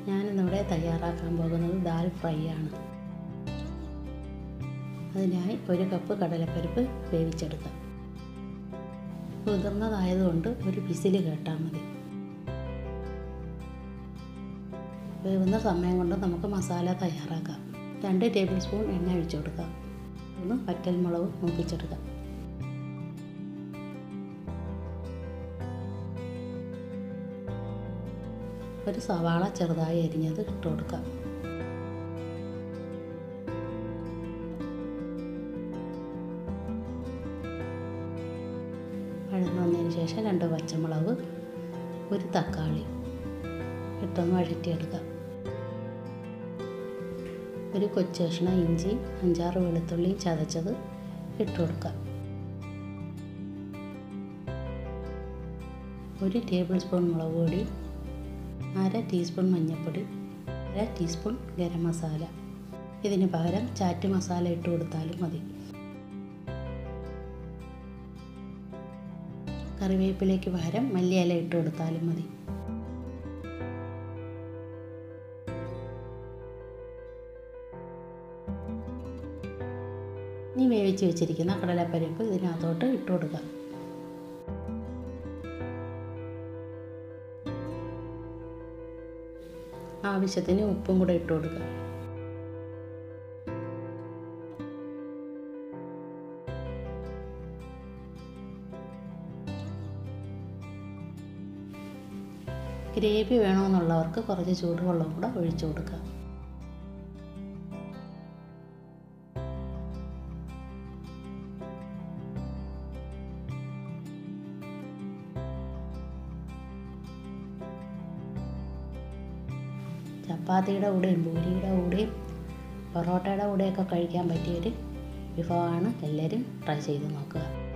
ഞാനിന്നിവിടെ തയ്യാറാക്കാൻ പോകുന്നത് ദാൽ ഫ്രൈ ആണ് അതിനായി ഒരു കപ്പ് കടലപ്പരിപ്പ് വേവിച്ചെടുക്കാം കുതിർന്നതായതുകൊണ്ട് ഒരു വിസിൽ കേട്ടാൽ മതി വേവുന്ന സമയം കൊണ്ട് നമുക്ക് മസാല തയ്യാറാക്കാം രണ്ട് ടേബിൾ സ്പൂൺ എണ്ണ ഒഴിച്ചു കൊടുക്കാം ഒന്ന് വറ്റൽമുളക് മൂപ്പിച്ചെടുക്കാം ഒരു സവാള ചെറുതായി അരിഞ്ഞത് ഇട്ട് കൊടുക്കാം വഴന്ന് വന്നതിന് ശേഷം രണ്ട് പച്ചമുളക് ഒരു തക്കാളി ഇട്ടൊന്ന് വഴറ്റിയെടുക്കാം ഒരു കൊച്ചു കഷ്ണം ഇഞ്ചി അഞ്ചാറ് വെളുത്തുള്ളി ചതച്ചത് ഇട്ട് കൊടുക്കാം ഒരു ടേബിൾ സ്പൂൺ മുളക് പൊടി അര ടീസ്പൂൺ മഞ്ഞൾപ്പൊടി അര ടീസ്പൂൺ ഗരം മസാല ഇതിന് പകരം ചാറ്റ് മസാല ഇട്ട് കൊടുത്താലും മതി കറിവേപ്പിലേക്ക് പകരം മല്ലിയില ഇട്ട് കൊടുത്താലും മതി ഇനി വേവിച്ച് വെച്ചിരിക്കുന്ന കടലപ്പരിപ്പ് ഇതിനകത്തോട്ട് ഇട്ട് കൊടുക്കാം ആവശ്യത്തിന് ഉപ്പും കൂടെ ഇട്ട് കൊടുക്കുക ഗ്രേവി വേണമെന്നുള്ളവർക്ക് കുറച്ച് ചൂടുവെള്ളം കൂടെ ഒഴിച്ചു കൊടുക്കുക ചപ്പാത്തിയുടെ കൂടെയും പൂരിയുടെ കൂടെയും പൊറോട്ടയുടെ കൂടെയൊക്കെ കഴിക്കാൻ പറ്റിയൊരു വിഭവമാണ് എല്ലാവരും ട്രൈ ചെയ്ത് നോക്കുക